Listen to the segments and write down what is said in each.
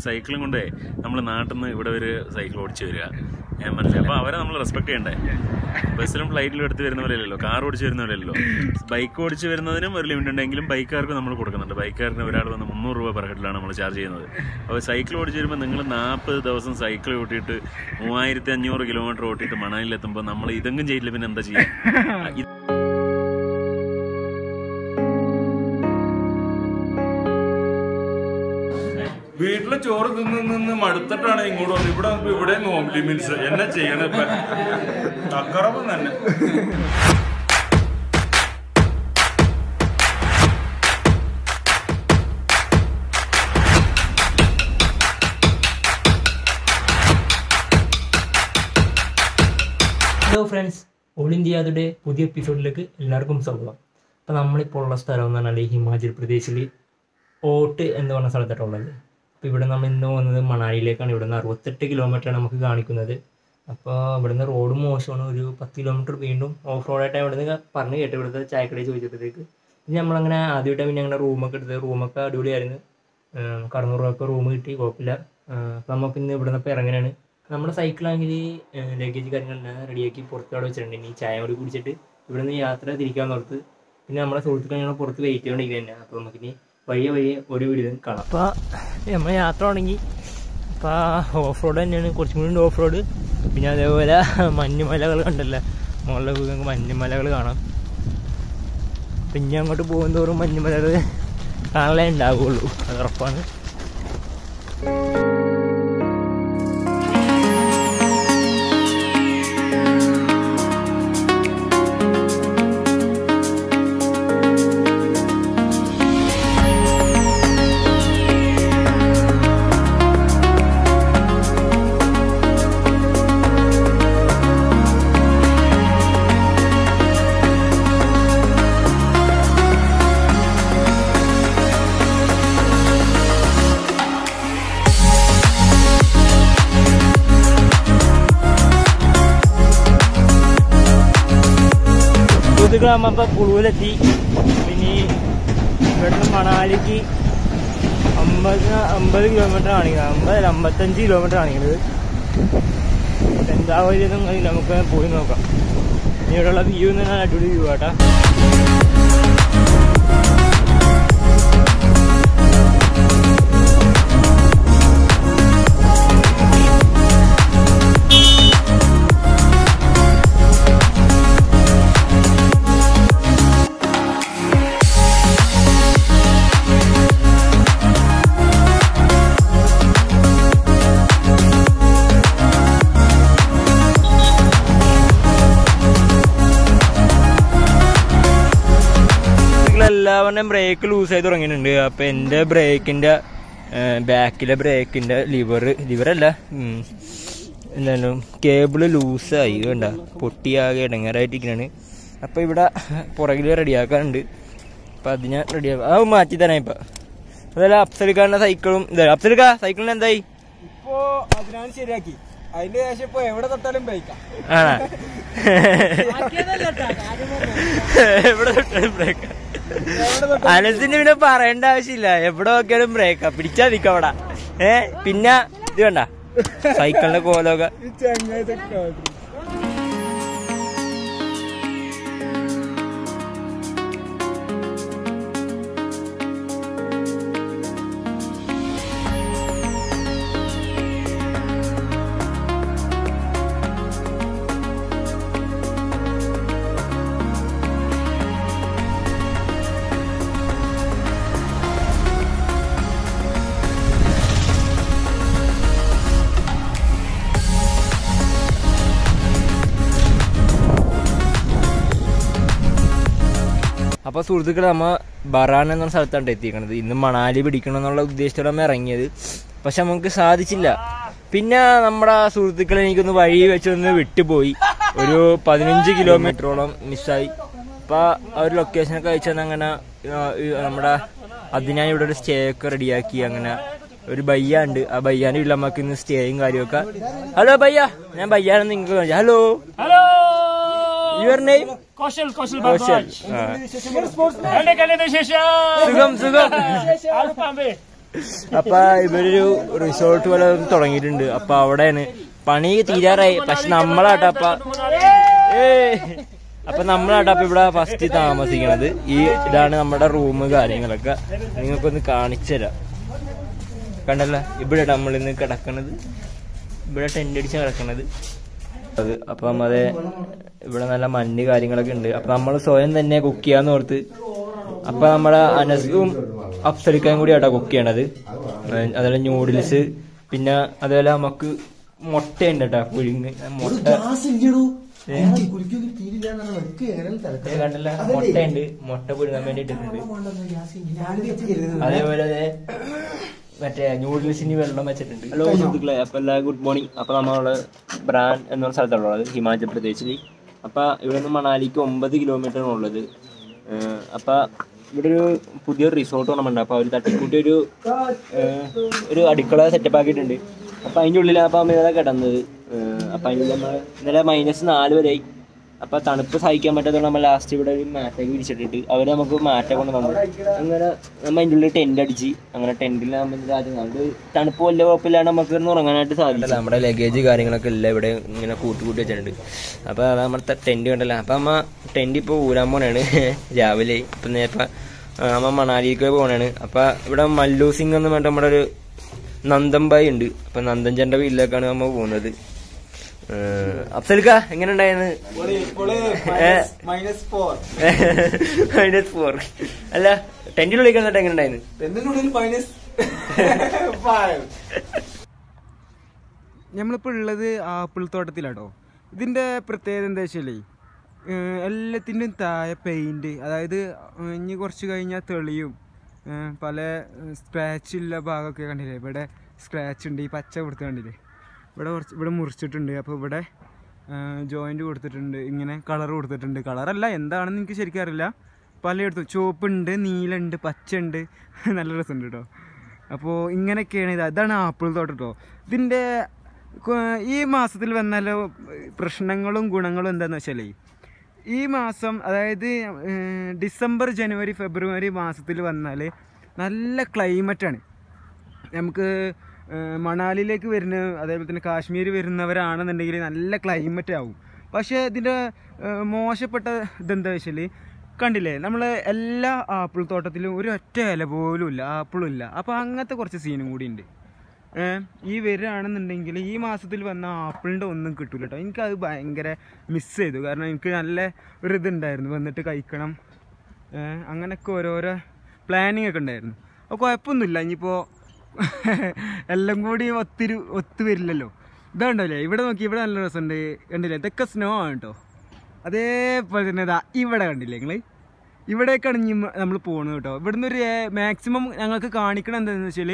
സൈക്കിളും കൊണ്ടേ നമ്മൾ നാട്ടിൽ നിന്ന് ഇവിടെ ഒരു സൈക്കിൾ ഓടിച്ച് വരിക ഞാൻ മനസ്സിലായി അപ്പോൾ അവരെ നമ്മൾ റെസ്പെക്ട് ചെയ്യണ്ടേ ബസ്സിലും ഫ്ലൈറ്റിലും എടുത്ത് വരുന്ന പോലെയല്ലോ കാർ ഓടിച്ച് വരുന്ന പോലെയല്ലോ ബൈക്ക് ഓടിച്ച് വരുന്നതിനും ഒരു ലിമിറ്റ് ഉണ്ടെങ്കിലും ബൈക്കാർക്ക് നമ്മൾ കൊടുക്കുന്നുണ്ട് ബൈക്കാരന് ഒരാൾ വന്ന് മുന്നൂറ് രൂപ പെർ ഹെഡിലാണ് നമ്മൾ ചാർജ് ചെയ്യുന്നത് അപ്പോൾ സൈക്കിൾ ഓടിച്ച് വരുമ്പോൾ നിങ്ങൾ നാൽപ്പത് ദിവസം സൈക്കിൾ ഓട്ടിയിട്ട് മൂവായിരത്തി അഞ്ഞൂറ് കിലോമീറ്റർ ഓട്ടിയിട്ട് മണലിലെത്തുമ്പോൾ നമ്മൾ ഇതെങ്കിലും ചെയ്യില്ല പിന്നെ എന്താ ചെയ്യുക ഇത് വീട്ടിലെ ചോറ് തിന്ന് നിന്ന് മടുത്തിട്ടാണ് ഇങ്ങോട്ട് വന്നത് ഇവിടെ വന്നപ്പോ ഇവിടെ നോമ്പ് മീൻസ് എന്നെ ചെയ്യണ ഇപ്പൊ അക്കറപ്പം തന്നെ ഹലോ ഫ്രണ്ട്സ് ഓൾ ഇന്ത്യയുടെ പുതിയ എപ്പിസോഡിലേക്ക് എല്ലാവർക്കും സ്വാഗതം അപ്പോൾ നമ്മളിപ്പോൾ ഉള്ള സ്ഥലം എന്ന് പറഞ്ഞാൽ ഹിമാചൽ പ്രദേശിൽ ഓട്ട് എന്ന് പറഞ്ഞ സ്ഥലത്തായിട്ടുള്ളത് അപ്പോൾ ഇവിടെ നമ്മൾ ഇന്ന് പോകുന്നത് മണാലിയിലേക്കാണ് ഇവിടെ നിന്ന് അറുപത്തെട്ട് കിലോമീറ്ററാണ് നമുക്ക് കാണിക്കുന്നത് അപ്പോൾ ഇവിടുന്ന് റോഡ് മോശമാണ് ഒരു പത്ത് കിലോമീറ്റർ വീണ്ടും ഓഫ് റോഡായിട്ടാണ് ഇവിടെ നിന്ന് പറഞ്ഞ് കേട്ട് ഇവിടുത്തെ ചായക്കടയിൽ ചോദിച്ചപ്പോഴത്തേക്ക് ഇത് നമ്മളങ്ങനെ ആദ്യമായിട്ട് പിന്നെ അങ്ങനെ റൂമൊക്കെ എടുത്തത് റൂമൊക്കെ അടിപൊളിയായിരുന്നു നമുക്ക് അറുന്നൂറ് രൂപ റൂം കിട്ടി കുഴപ്പമില്ല അപ്പോൾ നമുക്ക് ഇന്ന് ഇവിടെ നിന്ന് ഇറങ്ങാനാണ് നമ്മുടെ സൈക്കിളാണെങ്കിൽ ലഗേജ് കാര്യങ്ങളെല്ലാം റെഡിയാക്കി പുറത്ത് അവിടെ വെച്ചിട്ടുണ്ട് ഇനി ചായ കൂടി കുടിച്ചിട്ട് ഇവിടെ നിന്ന് യാത്ര തിരിക്കാൻ ഓർത്ത് പിന്നെ നമ്മുടെ സുഹൃത്തുക്കൾ ഞങ്ങൾ പുറത്ത് വെയിറ്റ് ചെയ്തുകൊണ്ടിരിക്കുക തന്നെ അപ്പോൾ നമുക്കിനി വഴിയെ വഴിയെ ഒരു വീഡിയോ കാണാം അപ്പോൾ നമ്മൾ യാത്ര തുടങ്ങി അപ്പോൾ ഓഫ് റോഡ് തന്നെയാണ് കുറച്ചും കൂടി ഓഫ് റോഡ് പിന്നെ അതേപോലെ മഞ്ഞുമലകൾ കണ്ടല്ലോ മുകളിൽ നമുക്ക് മഞ്ഞുമലകൾ കാണാം പിന്നെ അങ്ങോട്ട് പോകും തോറും മഞ്ഞുമലകൾ കാണാനേ ഉണ്ടാവുകയുള്ളൂ അത് ഉറപ്പാണ് സുഹൃത്തുക്കളാകുമ്പോൾ അപ്പോൾ കുളുവിലെത്തി ഇനി ഇവിടുന്ന് മണാലിക്ക് അമ്പത് അമ്പത് കിലോമീറ്റർ കാണിക്കുന്നത് അമ്പത് അമ്പത്തഞ്ച് കിലോമീറ്റർ കാണിക്കുന്നത് എന്താ വഴിയൊന്നും കഴിയില്ല നമുക്ക് പോയി നോക്കാം ഇനി ഇവിടെയുള്ള വ്യൂ എന്ന് പറഞ്ഞാൽ അടിപൊളി വ്യൂ ആട്ടാ എല്ലാവരുടെയും ബ്രേക്ക് ലൂസ് ആയി തുടങ്ങിയിട്ടുണ്ട് അപ്പൊ എന്റെ ബ്രേക്കിന്റെ ബാക്കിലെ ബ്രേക്കിന്റെ ലിവർ ലിവറല്ല എന്തായാലും കേബിള് ലൂസായി വേണ്ട പൊട്ടിയാകെ ഇടങ്ങാറായിട്ടിരിക്കുകയാണ് അപ്പൊ ഇവിടെ പുറകില് റെഡിയാക്കാനുണ്ട് അപ്പൊ അതിനെ റെഡിയാക്കാം അത് മാറ്റി തരാം ഇപ്പൊ അതല്ല അഫ്സലിക്കാരന്റെ സൈക്കിളും അഫ്സലിക്ക സൈക്കിളിന് എന്തായി ഇപ്പോ അതിനാണ് ശരിയാക്കി അതിന്റെ ശേഷം ഇപ്പൊ എവിടെ തൊട്ടാലും ബ്രേക്കാം ആണോ എവിടെ തൊട്ടാലും ബ്രേക്ക് അനസിന് പിന്നെ പറയേണ്ട ആവശ്യമില്ല എവിടെ നോക്കിയാലും ബ്രേക്കാ പിടിച്ചാ നിക്ക അവിടെ ഏ പിന്നെ ഇത് വേണ്ട സൈക്കിളിന്റെ കോലൊക്കെ ഈ ചങ്ങായി ഇതൊക്കെ ആക്കി. അപ്പൊ സുഹൃത്തുക്കളെ നമ്മ ബറാൻ എന്ന സ്ഥലത്താണ് എത്തിക്കണത് ഇന്ന് മണാലി പിടിക്കണം എന്നുള്ള ഉദ്ദേശത്തോടെ നമ്മ ഇറങ്ങിയത് പക്ഷെ നമുക്ക് സാധിച്ചില്ല പിന്നെ നമ്മുടെ സുഹൃത്തുക്കളെ എനിക്കൊന്ന് വഴി വെച്ചൊന്ന് വിട്ടുപോയി ഒരു പതിനഞ്ച് കിലോമീറ്ററോളം മിസ്സായി അപ്പൊ ആ ഒരു ലൊക്കേഷനൊക്കെ അയച്ചു തന്നെ അങ്ങനെ ആ, ഈ നമ്മുടെ അതിനായി ഇവിടെ ഒരു സ്റ്റേ ഒക്കെ റെഡിയാക്കി അങ്ങനെ ഒരു ബയ്യ ഉണ്ട് ആ ബയ്യാന്റെ വീട്ടിൽ നമുക്ക് ഇന്ന് സ്റ്റേയും കാര്യമൊക്കെ ഹലോ ബയ്യ ഞാൻ ബയ്യാണെന്ന് നിങ്ങൾക്ക് കാണിച്ചു hello hello your name Kaushal Kaushal Kaushal Bhardwaj ആ. हेलो कैले विशेष സുഖം സുഖം ആൽഫാമ്പേ അപ്പൊ ഇവരൊരു റിസോർട്ട് പോലെ തുടങ്ങിയിട്ടുണ്ട് അപ്പൊ അവിടെയാണ് പണി തീരാറായി പക്ഷെ നമ്മളാട്ടോ അപ്പൊ ഏയ്. അപ്പൊ നമ്മളാട്ടോ അപ്പൊ ഇവിടെ ഫസ്റ്റ് താമസിക്കണത് ഈ ഇതാണ് നമ്മുടെ റൂം കാര്യങ്ങളൊക്കെ നിങ്ങൾക്കൊന്ന് കാണിച്ചു തരാം കണ്ടല്ല ഇവിടെ നമ്മൾ ഇന്ന് കിടക്കണത് ഇവിടെ ടെന്റ് അടിച്ച് കിടക്കണത് അത് അപ്പൊ നമ്മത് ഇവിടെ നല്ല മഞ്ഞ് കാര്യങ്ങളൊക്കെ ഉണ്ട് അപ്പൊ നമ്മൾ സ്വയം തന്നെ കുക്ക് ചെയ്യാന്ന് ഓർത്ത് അപ്പൊ നമ്മുടെ അനസും അഫ്സലിക്കാൻ കൂടി ആട്ടോ കുക്ക് ചെയ്യണത് ഏഹ് അതുപോലെ ന്യൂഡിൽസ് പിന്നെ അതുപോലെ നമുക്ക് മുട്ട ഉണ്ട് കേട്ടോ പുഴുങ്ങ് മുട്ട ഏ? ഏ, കണ്ടല്ല മുട്ടയുണ്ട് മുട്ട പുഴുങ്ങാൻ വേണ്ടി ഇട്ടിട്ടുണ്ട് അതേപോലെ ദേ മറ്റേ ന്യൂഡിൽസിന് വെള്ളം വെച്ചിട്ടുണ്ട് ഹലോ സുഹൃത്തുക്കളെ അപ്പൊ എല്ലാ ഗുഡ് മോർണിംഗ് അപ്പൊ നമ്മള് ബ്രാൻ എന്ന് പറഞ്ഞ സ്ഥലത്തുള്ളത് ഹിമാചൽ പ്രദേശിൽ അപ്പൊ ഇവിടെ നിന്ന് മണാലിക്ക് ഒമ്പത് കിലോമീറ്റർ ആണ് ഉള്ളത് ഏഹ് അപ്പൊ ഇവിടെ ഒരു പുതിയൊരു റിസോർട്ട് വേണമെന്നുണ്ട് അപ്പൊ അവർ തട്ടിക്കൂട്ടി ഒരു ഏഹ് ഒരു അടുക്കള സെറ്റപ്പ് ആക്കിയിട്ടുണ്ട് അപ്പൊ അതിൻ്റെ ഉള്ളിലാണ് അപ്പൊ അമ്മ കിടന്നത് ഏഹ് അപ്പൊ അതിൻ്റെ ഉള്ളിൽ നമ്മൾ ഇന്നലെ മൈനസ് നാല് വരെയായി അപ്പൊ തണുപ്പ് സഹിക്കാൻ പറ്റാത്തതുകൊണ്ട് നമ്മൾ ലാസ്റ്റ് ഇവിടെ ഒരു മാറ്റൊക്കെ വിരിച്ചിട്ടിട്ട് അവര് നമുക്ക് മാറ്റ കൊണ്ട് തന്നു അങ്ങനെ നമ്മ അതിൻ്റെ ഉള്ളിൽ ടെന്റ് അടിച്ച് അങ്ങനെ ടെന്റിൽ നമ്മൾ തണുപ്പ് വലിയ കുഴപ്പമില്ലാണ്ട് നമുക്ക് ഇരുന്ന് ഉറങ്ങാനായിട്ട് സാധിക്കും നമ്മുടെ ലഗേജ് കാര്യങ്ങളൊക്കെ ഇല്ല ഇവിടെ ഇങ്ങനെ കൂട്ടി കൂട്ടി വെച്ചിട്ടുണ്ട് അപ്പൊ അത് നമ്മുടെ ടെന്റ് കണ്ടല്ലോ അപ്പൊ അമ്മ ടെന്റ് ഇപ്പൊ ഊരാൻ പോണാണ് രാവിലെ ഇപ്പൊ നേരത്തെ അമ്മ മണാലിക്ക് പോണാണ് അപ്പൊ ഇവിടെ മല്ലു സിംഗ് എന്ന് പറഞ്ഞിട്ട് നമ്മുടെ ഒരു നന്ദൻബായി ഉണ്ട് അപ്പൊ നന്ദൻചന്റെ വീട്ടിലേക്കാണ് നമ്മ പോകുന്നത് അഫ്സൽക്ക എങ്ങനെ ഉണ്ടായിരുന്നു മൈനസ് ഫോർ മൈനസ് ഫോർ അല്ല ടെന്റിനുള്ളിൽ എന്നിട്ട് എങ്ങനെ ഉണ്ടായിരുന്നു എന്തിനുള്ളിൽ മൈനസ് ഫൈവ് നമ്മളിപ്പോൾ ഉള്ളത് ആപ്പിൾ തോട്ടത്തിലാട്ടോ ഇതിൻ്റെ പ്രത്യേകത എന്താ വെച്ചാലേ ഏഹ് എല്ലാത്തിൻ്റെയും താഴെ പെയിൻറ് അതായത് ഏഹ് ഇനി കുറച്ച് കഴിഞ്ഞാൽ തെളിയും ഏഹ് പല സ്ക്രാച്ച് ഉള്ള ഭാഗമൊക്കെ കണ്ടില്ലേ ഇവിടെ സ്ക്രാച്ച് ഉണ്ട് ഈ പച്ച കൊടുത്ത് കണ്ടില്ലേ ഇവിടെ കുറച്ച് ഇവിടെ മുറിച്ചിട്ടുണ്ട് അപ്പോൾ ഇവിടെ ജോയിൻ്റ് കൊടുത്തിട്ടുണ്ട് ഇങ്ങനെ കളർ കൊടുത്തിട്ടുണ്ട് കളറല്ല എന്താണെന്ന് എനിക്ക് ശരിക്കും അറിയില്ല പലയിടത്തും ചുവപ്പുണ്ട് നീലുണ്ട് പച്ചയുണ്ട് നല്ല രസമുണ്ട് കേട്ടോ അപ്പോൾ ഇങ്ങനെയൊക്കെയാണ് ഇത് അതാണ് ആപ്പിൾ തോട്ടം കേട്ടോ ഇതിൻ്റെ കൊ- ഈ മാസത്തിൽ വന്നാലോ പ്രശ്നങ്ങളും ഗുണങ്ങളും എന്താണെന്ന് വെച്ചാലേ ഈ മാസം അതായത് ഏർ, ഡിസംബർ ജനുവരി ഫെബ്രുവരി മാസത്തിൽ വന്നാൽ നല്ല ക്ലൈമറ്റാണ് നമുക്ക് ഏർ, മണാലിയിലേക്ക് വരുന്ന അതേപോലെ തന്നെ കാശ്മീർ വരുന്നവരാണെന്നുണ്ടെങ്കിൽ നല്ല ക്ലൈമറ്റ് ആവും പക്ഷേ ഇതിൻ്റെ ഏർ, മോശപ്പെട്ട ഇതെന്താ വെച്ചാൽ കണ്ടില്ലേ നമ്മൾ എല്ലാ ആപ്പിൾ തോട്ടത്തിലും ഒരു ഒറ്റ ഇല പോലും ഇല്ല ആപ്പിളും ഇല്ല അപ്പോൾ അങ്ങനത്തെ കുറച്ച് സീനും കൂടി ഉണ്ട് ഏഹ് ഈ വരികയാണെന്നുണ്ടെങ്കിൽ ഈ മാസത്തിൽ വന്ന ആപ്പിളിൻ്റെ ഒന്നും കിട്ടൂല കേട്ടോ എനിക്കത് ഭയങ്കര മിസ് ചെയ്തു കാരണം എനിക്ക് നല്ല ഒരു ഇതുണ്ടായിരുന്നു വന്നിട്ട് കഴിക്കണം ഏഹ് അങ്ങനെയൊക്കെ ഓരോരോ പ്ലാനിങ് ഒക്കെ ഉണ്ടായിരുന്നു അപ്പോൾ കുഴപ്പമൊന്നുമില്ല ഇനിയിപ്പോൾ എല്ലാം കൂടി ഒത്തിരി ഒത്തു വരില്ലല്ലോ ഇതുണ്ടല്ലേ ഇവിടെ നോക്കി ഇവിടെ നല്ല രസമുണ്ട് കണ്ടില്ലേ ഇതൊക്കെ സ്നോ ആണ് കേട്ടോ അതേപോലെ തന്നെ ഇതാ ഇവിടെ കണ്ടില്ലേ നിങ്ങൾ ഇവിടേക്കാണ് ഇനി നമ്മൾ പോകുന്നത് കേട്ടോ ഇവിടുന്ന് ഒരു മാക്സിമം ഞങ്ങൾക്ക് കാണിക്കണം എന്താണെന്ന് വെച്ചാൽ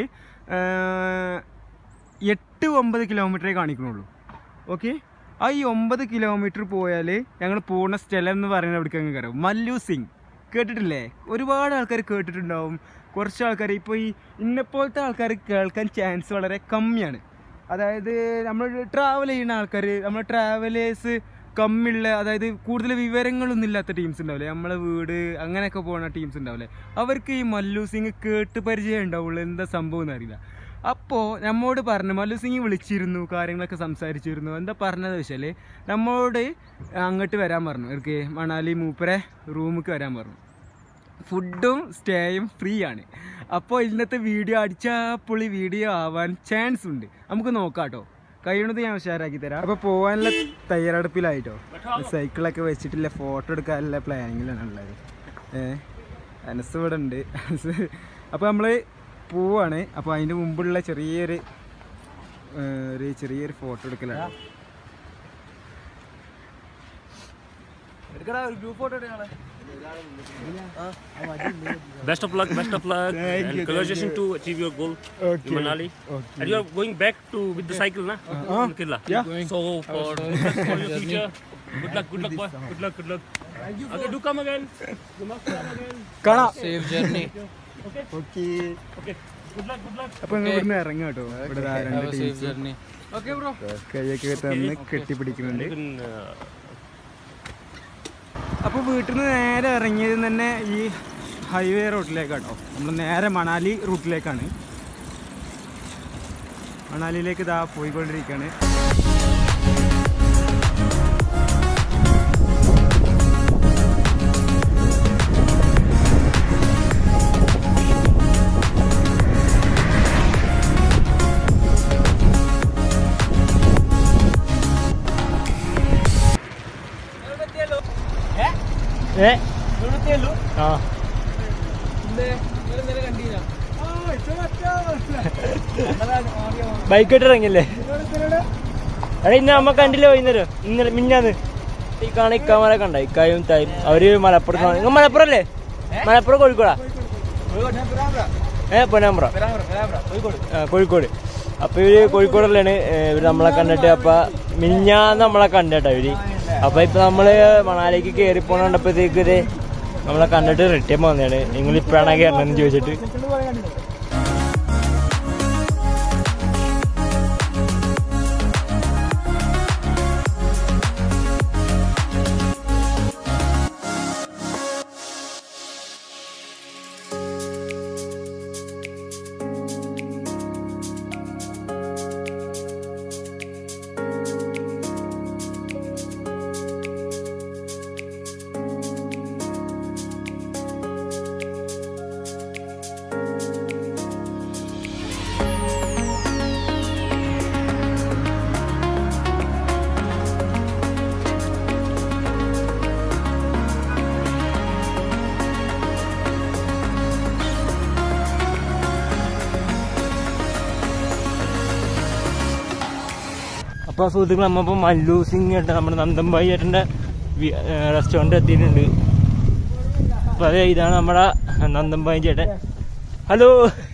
എട്ട് ഒമ്പത് കിലോമീറ്ററേ കാണിക്കണുള്ളൂ ഓക്കെ ആ ഈ ഒമ്പത് കിലോമീറ്റർ പോയാൽ ഞങ്ങൾ പോകുന്ന സ്ഥലം എന്ന് പറയുന്നത് എവിടേക്ക് അങ്ങ് കയറും മല്ലു സിംഗ് കേട്ടിട്ടില്ലേ ഒരുപാട് ആൾക്കാർ കേട്ടിട്ടുണ്ടാവും കുറച്ച് ആൾക്കാർ ഇപ്പോൾ ഈ ഇന്നെപ്പോലത്തെ ആൾക്കാർ കേൾക്കാൻ ചാൻസ് വളരെ കമ്മിയാണ് അതായത് നമ്മൾ ട്രാവൽ ചെയ്യുന്ന ആൾക്കാർ നമ്മൾ ട്രാവലേഴ്സ് കമ്മിയുള്ള അതായത് കൂടുതൽ വിവരങ്ങളൊന്നും ഇല്ലാത്ത ടീംസ് ഉണ്ടാവില്ലേ നമ്മളെ വീട് അങ്ങനെയൊക്കെ പോകുന്ന ടീംസ് ഉണ്ടാവില്ലേ അവർക്ക് ഈ മല്ലു സിംഗ് കേട്ട് പരിചയം ഉണ്ടാവുള്ളൂ എന്താ സംഭവം എന്നറിയില്ല അപ്പോൾ നമ്മോട് പറഞ്ഞു മല്ലു സിംഗ് വിളിച്ചിരുന്നു കാര്യങ്ങളൊക്കെ സംസാരിച്ചിരുന്നു എന്താ പറഞ്ഞത് വെച്ചാൽ നമ്മോട് അങ്ങോട്ട് വരാൻ പറഞ്ഞു ഇവർക്ക് മണാലി മൂപ്പരെ റൂമിലേക്ക് വരാൻ പറഞ്ഞു ഫുഡും സ്റ്റേയും ഫ്രീ ആണ് അപ്പോൾ ഇന്നത്തെ വീഡിയോ അടിച്ചാപ്പൊളി വീഡിയോ ആവാൻ ചാൻസ് ഉണ്ട് നമുക്ക് നോക്കാം കേട്ടോ കഴിയണത് ഞാൻ ഉഷാറാക്കി തരാം അപ്പോൾ പോകാനുള്ള തയ്യാറെടുപ്പിലായിട്ടോ സൈക്കിളൊക്കെ വെച്ചിട്ടില്ല ഫോട്ടോ എടുക്കാനുള്ള പ്ലാനിങ്ങിലാണ് ഉള്ളത് ഏഹ് അനസ് ഇവിടെ ഉണ്ട് അനസ് അപ്പോൾ നമ്മൾ പോവാണ് അപ്പോൾ അതിൻ്റെ മുമ്പുള്ള ചെറിയൊരു ഏഹ്, ഒരു ചെറിയൊരു ഫോട്ടോ എടുക്കലാണ് എടുക്കടാ ഒരു ഗ്രൂപ്പ് ഫോട്ടോ എടുക്കാളെ Best of luck, best of luck, Thank and you, congratulations to achieve your goal Okay. in Manali. And you are going back to with the cycle, na? In Kerala. Yeah. So for, good luck for your future, good luck, good luck, boy. Good luck, good luck. Okay, do come again. You must come again. കാണാം safe journey okay Okay. Good luck, good luck. അപ്പൊ നിങ്ങൾ ഇവിടുന്ന് ഇറങ്ങാം കേട്ടോ ഇവിടെ ദാ രണ്ട് teams Okay, bro. കൈയൊക്കെ തന്ന് കെട്ടിപ്പിടിക്കുന്നുണ്ട് You can. Uh, അപ്പോൾ വീട്ടിൽ നിന്ന് നേരെ ഇറങ്ങിയത് തന്നെ ഈ ഹൈവേ റൂട്ടിലേക്കാട്ടോ നമ്മൾ നേരെ മണാലി റൂട്ടിലേക്കാണ് മണാലിയിലേക്ക് ഇതാ പോയിക്കൊണ്ടിരിക്കുകയാണ് ഏ ആ ബൈക്ക് ഇട്ട് ഇറങ്ങില്ലേ എടാ ഇന്ന് നമ്മ കണ്ടില്ലേ വൈകുന്നേരം ഇന്നലെ മിഞ്ഞാന്ന് ഈ കാണ ഇക്കാമല കണ്ട ഇക്കായും തായും അവര് മലപ്പുറത്ത് നിങ്ങൾ മലപ്പുറം അല്ലേ മലപ്പുറം കോഴിക്കോടാ ഏ പൊന്നാമ്പ്ര ആ, കോഴിക്കോട് അപ്പൊ ഇവര് കോഴിക്കോടിലാണ് ഇവര് നമ്മളെ കണ്ടിട്ട് അപ്പൊ മിഞ്ഞാന്ന് നമ്മളെ കണ്ടേട്ടാ ഇവര് അപ്പൊ ഇപ്പൊ നമ്മള് മണാലിക്ക് കേറി പോണ കണ്ടപ്പോഴത്തേക്ക് ഇത് നമ്മളെ കണ്ടിട്ട് റിട്ടേൺ വന്നതാണ് നിങ്ങൾ ഇപ്പഴാണ് കയറണമെന്ന് ചോദിച്ചിട്ട് അപ്പൊ സുഹൃത്തുക്കൾ നമ്മപ്പോ മല്ലു സിംഗ് ഏട്ടൻ നമ്മുടെ നന്ദൻഭായി ഏട്ടന്റെ റെസ്റ്റോറന്റ് എത്തിയിട്ടുണ്ട് അപ്പൊ അതെ ഇതാണ് നമ്മുടെ നന്ദൻഭായി ചേട്ടൻ ഹലോ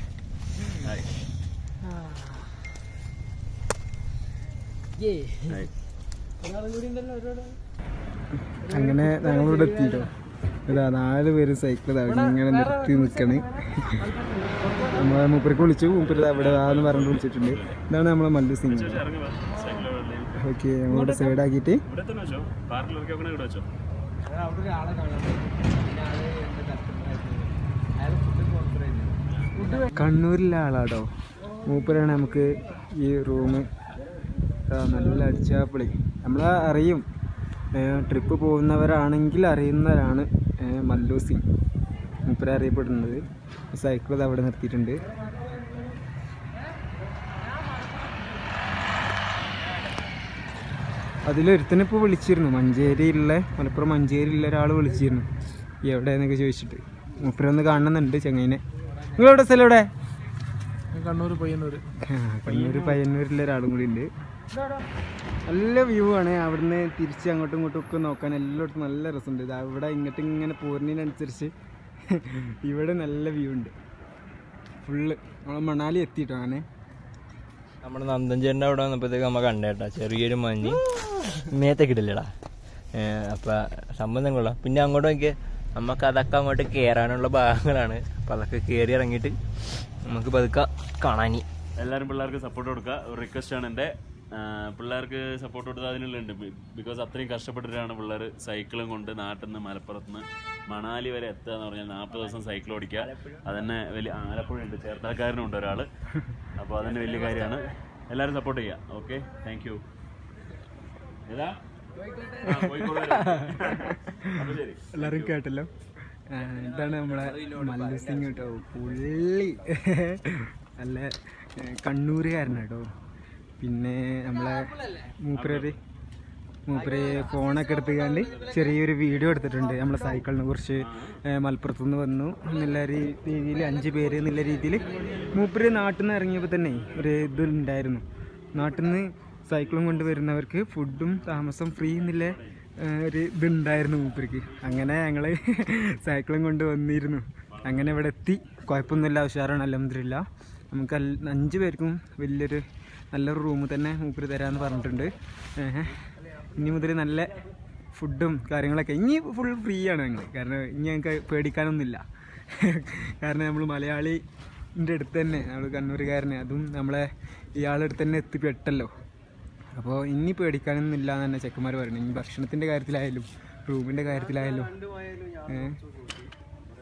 അങ്ങനെ ഞങ്ങളിവിടെ എത്തിയിട്ടോ ഇതാ നാല് പേര് സൈക്കിൾ ഇങ്ങനെ നിർത്തി നിൽക്കണ് നമ്മളെ മൂപ്പർക്ക് വിളിച്ചു മൂപ്പര് ദാ ഇവിടെ ആന്ന് പറഞ്ഞിട്ട് വിളിച്ചിട്ടുണ്ട് ഇതാണ് നമ്മളെ മല്ലു സിംഗ് ഓക്കെ ഞങ്ങളിവിടെ സൈഡാക്കിയിട്ട് ഇവിടെ തന്നെ വെച്ചോ പാർക്കിലൊക്കെ വെക്കണേ ഇവിടെ വെച്ചോ കണ്ണൂരിലെ ആളാട്ടോ മൂപ്പരാണ് നമുക്ക് ഈ റൂം നല്ല അടിച്ചാപ്പിളി നമ്മളെ അറിയും ട്രിപ്പ് പോകുന്നവരാണെങ്കിൽ അറിയുന്നവരാണ് ഏ, മല്ലു സിംഗ് മൂപ്പര അറിയപ്പെടുന്നത് സൈക്കിൾ അവിടെ നിർത്തിയിട്ടുണ്ട് അതിലൊരുത്തനെ ഇപ്പോൾ വിളിച്ചിരുന്നു മഞ്ചേരിയിലുള്ള മലപ്പുറം മഞ്ചേരിയിലുള്ള ഒരാൾ വിളിച്ചിരുന്നു എവിടെയെന്നൊക്കെ ചോദിച്ചിട്ട് മൂപ്പരൊന്ന് കാണുന്നുണ്ട് ചെങ്ങൈനെ നിങ്ങളെവിടെ സ്ഥലം എവിടെ കണ്ണൂർ പയ്യന്നൂർ ആ, കണ്ണൂർ പയ്യന്നൂരിലെ ഒരാളും കൂടി ഉണ്ട് നല്ല വ്യൂ ആണ് അവിടുന്ന് തിരിച്ച് അങ്ങോട്ടും ഇങ്ങോട്ടും ഒക്കെ നോക്കാൻ എല്ലായിടത്തും നല്ല രസമുണ്ട് ഇത് അവിടെ ഇങ്ങോട്ട് ഇങ്ങനെ പോരുന്നതിനനുസരിച്ച് ഇവിടെ നല്ല വ്യൂ ഉണ്ട് ഫുള്ള് നമ്മൾ മണാലി എത്തിയിട്ടോ അങ്ങനെ നമ്മുടെ നന്ദൻ ചേട്ടൻ്റെ അവിടെ വന്നപ്പോഴത്തേക്ക് നമ്മ കണ്ടേട്ടാ ചെറിയൊരു മഞ്ഞ് മേത്തൊക്കെ ഇടില്ലടാ അപ്പൊ സംബന്ധം കൊള്ളാം പിന്നെ അങ്ങോട്ട് നോക്കിയ നമുക്ക് അതൊക്കെ അങ്ങോട്ട് കയറാനുള്ള ഭാഗങ്ങളാണ് അപ്പൊ അതൊക്കെ കയറി ഇറങ്ങിയിട്ട് നമുക്ക് പതുക്കെ കാണാനി എല്ലാവരും പിള്ളേർക്ക് സപ്പോർട്ട് കൊടുക്കുക ഒരു റിക്വസ്റ്റ് ആണ് എൻ്റെ ആ, പിള്ളേർക്ക് സപ്പോർട്ട് കൊടുത്താൽ അതിനുള്ളുണ്ട് ബിക്കോസ് അത്രയും കഷ്ടപ്പെട്ടിട്ടാണ് പിള്ളേർ സൈക്കിളും കൊണ്ട് നാട്ടിൽ നിന്ന് മലപ്പുറത്ത് നിന്ന് മണാലി വരെ എത്തുക എന്ന് പറഞ്ഞാൽ നാൽപ്പത് ദിവസം സൈക്കിൾ ഓടിക്കുക അതന്നെ വലിയ ആലപ്പുഴ ഉണ്ട് ചേർത്താക്കാരനും ഉണ്ട് ഒരാൾ അപ്പോൾ അതന്നെ വലിയ കാര്യമാണ് എല്ലാവരും സപ്പോർട്ട് ചെയ്യുക ഓക്കെ താങ്ക് യു ഏതാ ആ, കോഴിക്കോട് വരെ. അപ്പോൾ ശരി എല്ലാവരും കേട്ടല്ലോ ആ, ഇതാണ് നമ്മളെ മല്ലു സിംഗ് കേട്ടോ പുള്ളി നല്ല ഏ, കണ്ണൂരുകാരനാണ് കേട്ടോ പിന്നെ നമ്മളെ മൂപ്പരൊരു മൂപ്പര് ഫോണൊക്കെ എടുത്തുകൊണ്ട് ചെറിയൊരു വീഡിയോ എടുത്തിട്ടുണ്ട് നമ്മളെ സൈക്കിളിനെ കുറിച്ച് ഏ, മലപ്പുറത്തുനിന്ന് വന്നു എന്നുള്ള രീതിയിൽ അഞ്ച് പേര് എന്നുള്ള രീതിയിൽ മൂപ്പര് നാട്ടിൽ നിന്ന് ഇറങ്ങിയപ്പോൾ തന്നെ ഒരു ഇത് ഉണ്ടായിരുന്നു നാട്ടിൽ നിന്ന് സൈക്കിളും കൊണ്ട് വരുന്നവർക്ക് ഫുഡും താമസം ഫ്രീ എന്നുള്ള ഏ, ഒരു ഇതുണ്ടായിരുന്നു മൂപ്പർക്ക് അങ്ങനെ ഞങ്ങൾ സൈക്കിളും കൊണ്ട് വന്നിരുന്നു അങ്ങനെ ഇവിടെ എത്തി കുഴപ്പമൊന്നുമില്ല ഉഷാറാണ് അലഹമില്ല നമുക്ക് അൽ- അഞ്ച് പേർക്കും വലിയൊരു നല്ലൊരു റൂം തന്നെ മൂപ്പര് തരാമെന്ന് പറഞ്ഞിട്ടുണ്ട് ഏഹ്. ഇനി മുതൽ നല്ല ഫുഡും കാര്യങ്ങളൊക്കെ ഇനി ഫുൾ ഫ്രീ ആണ് ഞങ്ങൾ കാരണം ഇനി ഞങ്ങൾക്ക് പേടിക്കാനൊന്നുമില്ല കാരണം നമ്മൾ മലയാളിൻ്റെ അടുത്ത് തന്നെ നമ്മൾ കണ്ണൂരുകാരനെ അതും നമ്മളെ ഇയാളുടെ അടുത്ത് തന്നെ എത്തിപ്പെട്ടല്ലോ അപ്പോൾ ഇനി പേടിക്കാനൊന്നും ഇല്ല എന്ന് തന്നെ ചെക്കന്മാർ പറയുന്നത് ഇനി ഭക്ഷണത്തിൻ്റെ കാര്യത്തിലായാലും റൂമിൻ്റെ കാര്യത്തിലായാലും ഏ?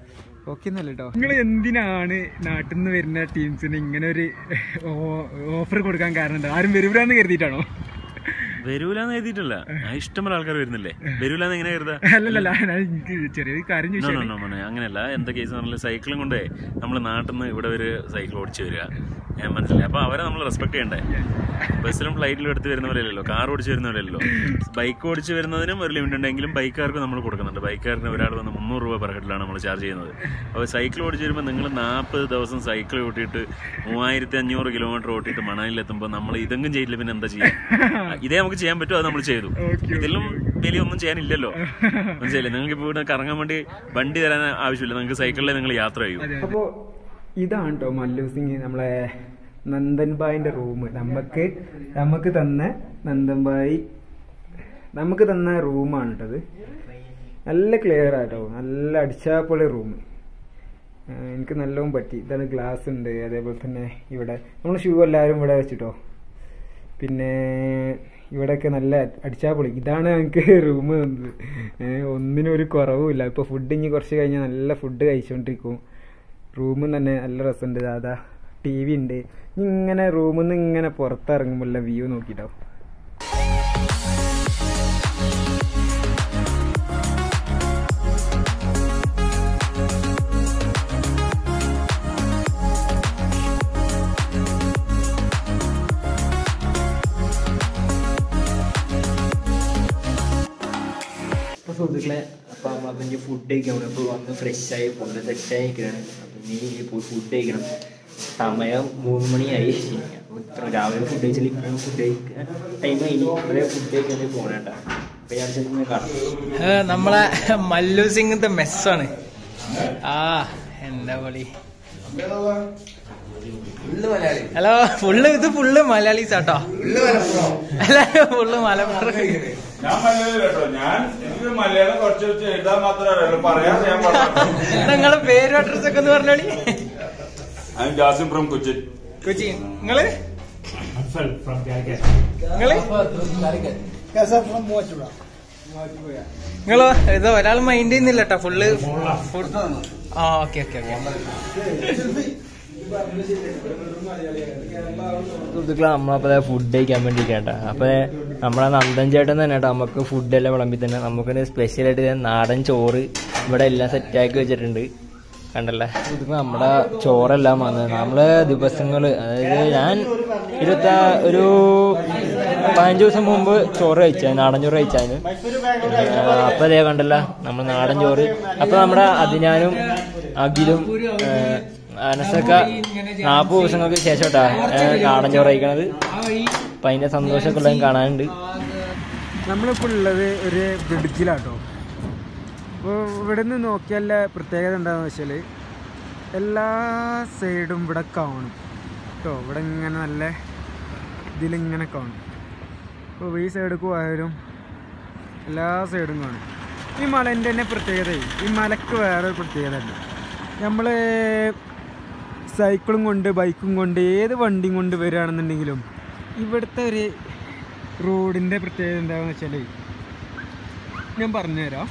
ഓക്കെ എന്നല്ല കേട്ടോ നിങ്ങൾ എന്തിനാണ് നാട്ടിൽ നിന്ന് വരുന്ന ടീംസിന് ഇങ്ങനെ ഒരു ഓഫർ കൊടുക്കാൻ കാരണം എന്താ ആരും വരൂലെന്ന് കരുതിയിട്ടാണോ വരൂലെന്ന് എഴുതിയിട്ടല്ല ആ ഇഷ്ടംപോലെ ആൾക്കാർ വരുന്നില്ലേ വരൂലെന്ന് എങ്ങനെ കരുതാ അല്ലല്ല ഞാൻ എനിക്ക് ചെറിയൊരു കാര്യം നോ, ചോദിച്ചാൽ നോ, നോ, മോനെ, അങ്ങനെയല്ല എന്താ കേസ് പറഞ്ഞാൽ സൈക്കിളും കൊണ്ടേ നമ്മൾ നാട്ടിൽ നിന്ന് ഇവിടെ ഒരു സൈക്കിൾ ഓടിച്ചു വരിക ഞാൻ മനസ്സിലായി അപ്പൊ അവരെ നമ്മൾ റെസ്പെക്ട് ചെയ്യണ്ടേ ബസ്സിലും ഫ്ലൈറ്റിലും എടുത്ത് വരുന്ന പോലെയല്ലോ കാർ ഓടിച്ച് വരുന്ന പോലെയല്ലോ ബൈക്ക് ഓടിച്ച് വരുന്നതിനും ഒരു ലിമിറ്റ് ഉണ്ടെങ്കിലും ബൈക്കാർക്ക് നമ്മൾ കൊടുക്കുന്നുണ്ട് ബൈക്കാരന് ഒരാൾ വന്ന് മുന്നൂറ് രൂപ പെർഹെഡിലാണ് നമ്മൾ ചാർജ് ചെയ്യുന്നത് അപ്പോൾ സൈക്കിൾ ഓടിച്ച് വരുമ്പോൾ നിങ്ങൾ നാൽപ്പത് ദിവസം സൈക്കിൾ ഓട്ടിയിട്ട് മൂവായിരത്തി അഞ്ഞൂറ് കിലോമീറ്റർ ഓട്ടിയിട്ട് മണലിലെത്തുമ്പോൾ നമ്മൾ ഇതെങ്കിലും ചെയ്യില്ല പിന്നെ എന്താ ചെയ്യുക ഇതേ നമുക്ക് ചെയ്യാൻ പറ്റുമോ അത് നമ്മൾ ചെയ്തു ഇതിലും വലിയ ഒന്നും ചെയ്യാനില്ലല്ലോ മനസ്സിലായില്ലേ നിങ്ങൾക്ക് ഇപ്പോൾ ഇവിടെ കറങ്ങാൻ വേണ്ടി വണ്ടി തരാൻ ആവശ്യമില്ല നിങ്ങൾക്ക് സൈക്കിളിൽ നിങ്ങൾ യാത്ര ചെയ്യും അപ്പോൾ ഇതാണ് കേട്ടോ മല്ലു സിംഗ് നമ്മളെ നന്ദൻബായിന്റെ റൂം നമുക്ക് നമുക്ക് തന്ന നന്ദൻബായി നമുക്ക് തന്ന റൂമാണ് കേട്ടത് നല്ല ക്ലിയർ ആട്ടോ നല്ല അടിച്ചാപ്പൊളി റൂം എനിക്ക് നല്ലോണം പറ്റി ഇതാണ് ഗ്ലാസ് ഉണ്ട് അതേപോലെ തന്നെ ഇവിടെ നമ്മൾ ഷൂ എല്ലാവരും ഇവിടെ വെച്ചിട്ടോ പിന്നെ ഇവിടെയൊക്കെ നല്ല അടിച്ചാപ്പൊളി ഇതാണ് എനിക്ക് റൂം തന്നത് ഏഹ് ഒന്നിനും ഒരു കുറവുമില്ല ഇപ്പോൾ ഫുഡ് ഇനി കുറച്ച് കഴിഞ്ഞാൽ നല്ല ഫുഡ് കഴിച്ചുകൊണ്ടിരിക്കും റൂമും തന്നെ നല്ല രസമുണ്ട് അതാ ടി വി ഉണ്ട് ഇനി ഇങ്ങനെ റൂമിൽ നിന്ന് ഇങ്ങനെ പുറത്തിറങ്ങുമ്പോൾ വ്യൂ നോക്കിട്ടോ അപ്പോൾ സുഹൃത്തുക്കളെ അപ്പോൾ നമ്മളപ്പോൾ ഇനി ഫുഡ് കഴിക്കണം ഇപ്പോൾ വന്ന് ഫ്രഷായി ഫുഡ് സെറ്റായി നിൽക്കുകയാണ് അപ്പം ഇനി പോയി ഫുഡ് കഴിക്കണം സമയം മൂന്ന് മണിയായി അപ്പോൾ ഇത്ര രാവിലെ ഫുഡ് കഴിച്ചാൽ ഇപ്പോഴും ഫുഡ് കഴിക്കാൻ ടൈം കഴിഞ്ഞു ഇവരെ ഫുഡ് കഴിക്കാൻ പോകണേട്ട അപ്പോൾ ഞാൻ ചെന്ന് കാണാം നമ്മളെ മല്ലു സിംഗത്തെ മെസ്സാണ് ആ എന്താ പൊളി ഹലോ ഫുള്ള് ഇത് ഫുള്ള് മലയാളീസ് ആട്ടോ എല്ലാരും ഫുള്ള് മലപ്പുറം ഞാൻ മലയാളം കേട്ടോ ഞാൻ എനിക്ക് മലയാളം കുറച്ച് വെച്ച് എഴുതാൻ മാത്രമേ അറിയുള്ളൂ പറയാൻ ഞാൻ പറഞ്ഞു നിങ്ങളെ പേരും അഡ്രസ് ഒക്കെ ഒന്ന് പറഞ്ഞോളി ജാസിം ഫ്രം കൊച്ചിൻ കൊച്ചി നിങ്ങള് നിങ്ങള് നിങ്ങളോ ഇത് ഒരാൾ മൈൻഡ് ചെയ്യുന്നില്ല കേട്ടോ ഫുള്ള് ഫുഡ് ആ ഓക്കെ ഓക്കെ ഓക്കെ സുഹൃത്തുക്കളെ നമ്മളപ്പോൾ ഫുഡ് കഴിക്കാൻ വേണ്ടി കേട്ട അപ്പോൾ നമ്മളെ നന്ദൻ ചേട്ടൻ തന്നെ കേട്ടോ നമുക്ക് ഫുഡെല്ലാം വിളമ്പി തന്നെ നമുക്കൊരു സ്പെഷ്യലായിട്ട് നാടൻ ചോറ് ഇവിടെ എല്ലാം സെറ്റാക്കി വെച്ചിട്ടുണ്ട് കണ്ടല്ലേ സുഹൃത്തുക്കളെ നമ്മുടെ ചോറെല്ലാം വന്നത് നമ്മള് ദിവസങ്ങൾ അതായത് ഞാൻ ഇരുപത്തി ഒരു പതിനഞ്ച് ദിവസം മുമ്പ് ചോറ് കഴിച്ചാൽ നാടൻ ചോറ് കഴിച്ചാൽ അപ്പൊ അതേ കണ്ടല്ല നമ്മൾ നാടൻ ചോറ് അപ്പൊ നമ്മുടെ അതിനാനും അഖിലും ഏഹ്, അനസൊക്കെ നാൽപ്പത് ദിവസങ്ങൾക്ക് ശേഷം കേട്ടാ നാടൻ ചോറ് കഴിക്കണത് അപ്പൊ അതിന്റെ സന്തോഷമൊക്കെ ഉള്ളതും കാണാനുണ്ട് നമ്മളിപ്പോൾ ഉള്ളത് ഒരു ബ്രിഡ്ജിലാട്ടോ അപ്പോൾ ഇവിടെ നിന്ന് നോക്കിയാൽ പ്രത്യേകത എന്താണെന്ന് വെച്ചാൽ എല്ലാ സൈഡും ഇവിടെ കാണും കേട്ടോ ഇവിടെ ഇങ്ങനെ നല്ല ഇതിലിങ്ങനെ കാണും അപ്പോൾ ഈ സൈഡിൽ പോയാലും എല്ലാ സൈഡും കാണും ഈ മലേൻ്റെ തന്നെ പ്രത്യേകത ഈ മലക്ക് വേറെ ഒരു പ്രത്യേകത ഉണ്ട് നമ്മൾ സൈക്കിളും കൊണ്ട് ബൈക്കും കൊണ്ട് ഏത് വണ്ടിയും കൊണ്ട് വരികയാണെന്നുണ്ടെങ്കിലും ഇവിടുത്തെ ഒരു റോഡിൻ്റെ പ്രത്യേകത എന്താണെന്ന് വെച്ചാൽ ഞാൻ പറഞ്ഞുതരാം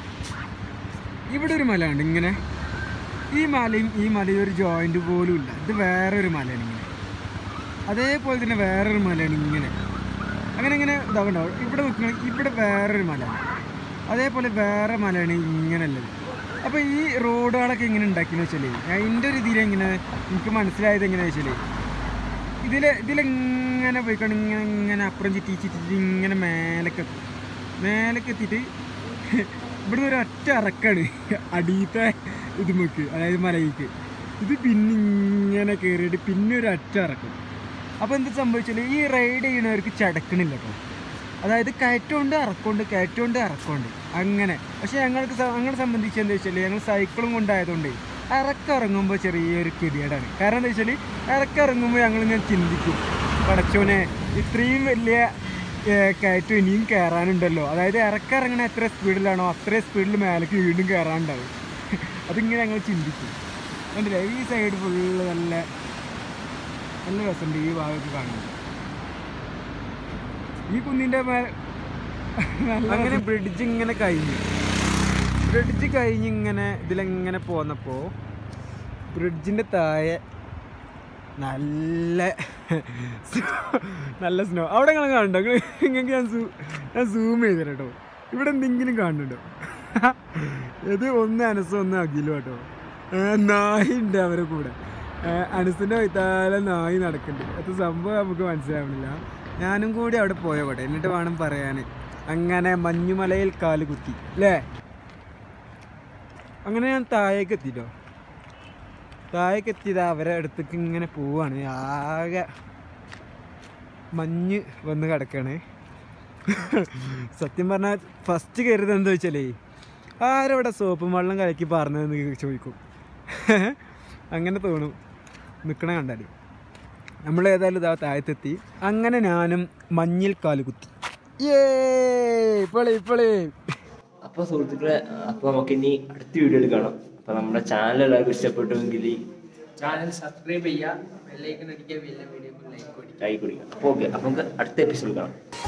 ഇവിടെ ഒരു മല ഉണ്ട് ഇങ്ങനെ ഈ മലയും ഈ മലയും ഒരു ജോയിൻ്റ് പോലും ഇല്ല ഇത് വേറൊരു മലയാണ് ഇങ്ങനെ അതേപോലെ തന്നെ വേറൊരു മലയാണ് ഇങ്ങനെ അങ്ങനെ ഇങ്ങനെ ഇതാകണ്ടാവും ഇവിടെ നോക്കുകയാണെങ്കിൽ ഇവിടെ വേറൊരു മലയാണ് അതേപോലെ വേറെ മലയാണ് ഇങ്ങനെയുള്ളത് അപ്പോൾ ഈ റോഡുകളൊക്കെ എങ്ങനെ ഉണ്ടാക്കിയെന്ന് വെച്ചാൽ അതിൻ്റെ ഒരു ഇതിൽ എങ്ങനെ എനിക്ക് മനസ്സിലായത് എങ്ങനെയാണെന്ന് വെച്ചാൽ ഇതിൽ ഇതിലെങ്ങനെ പോയിക്കൊണ്ട് ഇങ്ങനെ ഇങ്ങനെ അപ്പുറം ചുറ്റി ചുറ്റി ഇങ്ങനെ മേലേക്ക് എത്തും മേലേക്ക് എത്തിയിട്ട് ഇവിടുന്ന് ഒരു ഒറ്റ ഇറക്കാണ് അടിയത്തെ ഇത് നോക്ക് അതായത് മലയിലേക്ക് ഇത് പിന്നെ ഇങ്ങനെ കയറിയിട്ട് പിന്നെ ഒരു ഒറ്റ ഇറക്കും അപ്പോൾ എന്ത് സംഭവിച്ചാൽ ഈ റൈഡ് ചെയ്യണവർക്ക് ചടക്കണില്ല കേട്ടോ അതായത് കയറ്റമുണ്ട് ഇറക്കമുണ്ട് കയറ്റമുണ്ട് ഇറക്കമുണ്ട് അങ്ങനെ പക്ഷെ ഞങ്ങൾക്ക് സ- ഞങ്ങളെ സംബന്ധിച്ച് എന്താ വെച്ചാൽ ഞങ്ങൾ സൈക്കിളും കൊണ്ടായതുകൊണ്ട് ഇറക്കം ഇറങ്ങുമ്പോൾ ചെറിയൊരു ഗതികേടാണ് കാരണം എന്താ വെച്ചാൽ ഇറക്കം ഇറങ്ങുമ്പോൾ ഞങ്ങളിങ്ങനെ ചിന്തിക്കും പടച്ചോനെ ഇത്രയും വലിയ ഏഹ്, കയറ്റം ഇനിയും കയറാനുണ്ടല്ലോ അതായത് ഇറക്കം ഇറങ്ങണ എത്ര സ്പീഡിലാണോ അത്രയും സ്പീഡിൽ മേലേക്ക് വീണ്ടും കയറാനുണ്ടാവും അതിങ്ങനെ ഞങ്ങൾ ചിന്തിക്കും കണ്ടില്ലേ ഈ സൈഡ് ഫുള്ള് നല്ല നല്ല രസമുണ്ട് ഈ ഭാഗത്ത് കാണുന്നത് ഈ കുന്നിന്റെ അങ്ങനെ ബ്രിഡ്ജ് ഇങ്ങനെ കഴിഞ്ഞു ബ്രിഡ്ജ് കഴിഞ്ഞ് ഇങ്ങനെ ഇതിലെങ്ങനെ പോന്നപ്പോൾ ബ്രിഡ്ജിൻ്റെ താഴെ നല്ല നല്ല സ്നോ അവിടെ നിങ്ങൾ കാണുന്നുണ്ടോ നിങ്ങൾക്ക് ഞാൻ സൂ ഞാൻ സൂം ചെയ്തു കേട്ടോ ഇവിടെ എന്തെങ്കിലും കാണുന്നുണ്ടോ ഇത് ഒന്ന് അനസും ഒന്ന് അഖിലും കേട്ടോ ഏ, നായി ഉണ്ട് അവരെ കൂടെ ഏ, അനസിൻ്റെ വൈത്താലെ നായി നടക്കുന്നുണ്ട് അത് സംഭവം നമുക്ക് മനസ്സിലാവണില്ല ഞാനും കൂടി അവിടെ പോയോട്ടെ എന്നിട്ട് വേണം പറയാൻ അങ്ങനെ മഞ്ഞുമലയിൽ കാല് കുത്തി അല്ലേ അങ്ങനെ ഞാൻ താഴേക്ക് എത്തിട്ടോ താഴേക്ക് എത്തിയത് അവരെ അടുത്തേക്ക് ഇങ്ങനെ പോവാണ് ആകെ മഞ്ഞ് വന്ന് കിടക്കാണ് സത്യം പറഞ്ഞാൽ ഫസ്റ്റ് കയറിയത് എന്താ വെച്ചാലേ ആരവിടെ സോപ്പും വെള്ളം കലക്കി പറഞ്ഞതെന്ന് ചോദിക്കും അങ്ങനെ തോന്നും നിൽക്കണ കണ്ടാൽ നമ്മൾ ഏതായാലും ഇതാ താഴത്തെത്തി അങ്ങനെ ഞാനും മഞ്ഞിൽ കാല് കുത്തി ഏ ഇപ്പോളേ ഇപ്പോളേ അപ്പോൾ സുഹൃത്തുക്കളെ അപ്പോൾ നമുക്ക് ഇനി അടുത്ത വീഡിയോയിൽ കാണാം അപ്പോൾ നമ്മുടെ ചാനൽ എല്ലാവർക്കും ഇഷ്ടപ്പെട്ടുവെങ്കിൽ ചാനൽ സബ്സ്ക്രൈബ് ചെയ്യുക ബെല്ലൈക്കൺ അടിക്കുക വലിയ വീഡിയോ ലൈക്ക് കൊടുക്കുക ലൈക്ക് കൊടുക്കുക അപ്പോൾ ഓക്കെ അപ്പോൾ നമുക്ക് അടുത്ത എപ്പിസോഡ് കാണാം